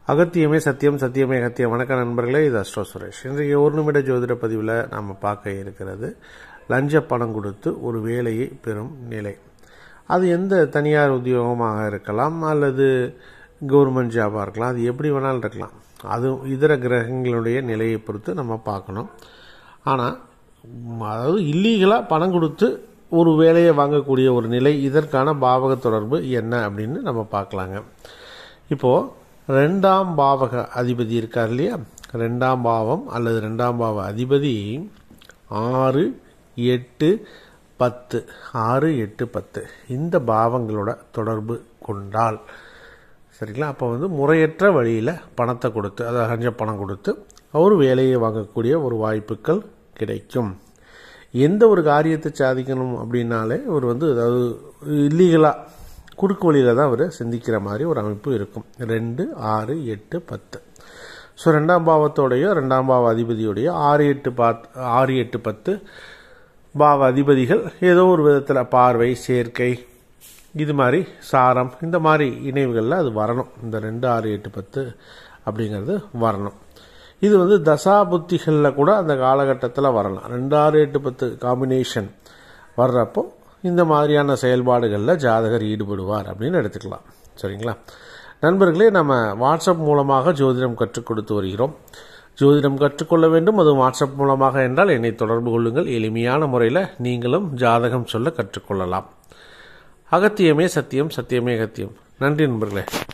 அகத்தியமே சத்தியம் சத்தியமே அகத்தியம் வணக்க நண்பர்களே இது அஸ்ட்ரோ சுரேஷ் இன்றைய ஒரு நிமிட ஜோதிட பதிவில் நாம் பார்க்க இருக்கிறது லஞ்ச பணம் கொடுத்து ஒரு வேலையை பெறும் நிலை அது எந்த தனியார் உத்தியோகமாக இருக்கலாம் அல்லது கவர்மெண்ட் ஜாபாக இருக்கலாம் அது எப்படி வேணாலும் இருக்கலாம் அது இதர கிரகங்களுடைய நிலையை பொறுத்து நம்ம பார்க்கணும் ஆனால் அதாவது இல்லீகலாக பணம் கொடுத்து ஒரு வேலையை வாங்கக்கூடிய ஒரு நிலை இதற்கான பாவக தொடர்பு என்ன அப்படின்னு நம்ம பார்க்கலாங்க இப்போது ரெண்டாம் பாவக அதிபதி இருக்கார் இல்லையா ரெண்டாம் பாவம் அல்லது ரெண்டாம் பாவ அதிபதி ஆறு எட்டு பத்து ஆறு எட்டு பத்து இந்த பாவங்களோட தொடர்பு கொண்டால் சரிங்களா அப்போ வந்து முறையற்ற வழியில் பணத்தை கொடுத்து அதாவது ஹஞ்ச பணம் கொடுத்து ஒரு வேலையை வாங்கக்கூடிய ஒரு வாய்ப்புகள் கிடைக்கும் எந்த ஒரு காரியத்தை சாதிக்கணும் அப்படின்னாலே அவர் வந்து அதாவது இல்லீகலாக குறுக்கு வழியில் தான் அவர் சிந்திக்கிற மாதிரி ஒரு அமைப்பு இருக்கும் ரெண்டு ஆறு எட்டு பத்து ஸோ ரெண்டாம் பாவத்தோடைய ரெண்டாம் பாவ அதிபதியுடைய ஆறு எட்டு பாத் ஆறு எட்டு பத்து பாவ அதிபதிகள் ஏதோ ஒரு விதத்தில் பார்வை சேர்க்கை இது மாதிரி சாரம் இந்த மாதிரி இணைவுகளில் அது வரணும் இந்த ரெண்டு ஆறு எட்டு பத்து அப்படிங்கிறது வரணும் இது வந்து தசா புத்திகளில் கூட அந்த காலகட்டத்தில் வரலாம் ரெண்டு ஆறு எட்டு பத்து காம்பினேஷன் வர்றப்போ இந்த மாதிரியான செயல்பாடுகளில் ஜாதகர் ஈடுபடுவார் அப்படின்னு எடுத்துக்கலாம் சரிங்களா நண்பர்களே நம்ம வாட்ஸ்அப் மூலமாக ஜோதிடம் கற்றுக் கொடுத்து வருகிறோம் ஜோதிடம் கற்றுக்கொள்ள வேண்டும் அது வாட்ஸ்அப் மூலமாக என்றால் என்னை தொடர்பு கொள்ளுங்கள் எளிமையான முறையில் நீங்களும் ஜாதகம் சொல்ல கற்றுக்கொள்ளலாம் அகத்தியமே சத்தியம் சத்தியமே அகத்தியம் நன்றி நண்பர்களே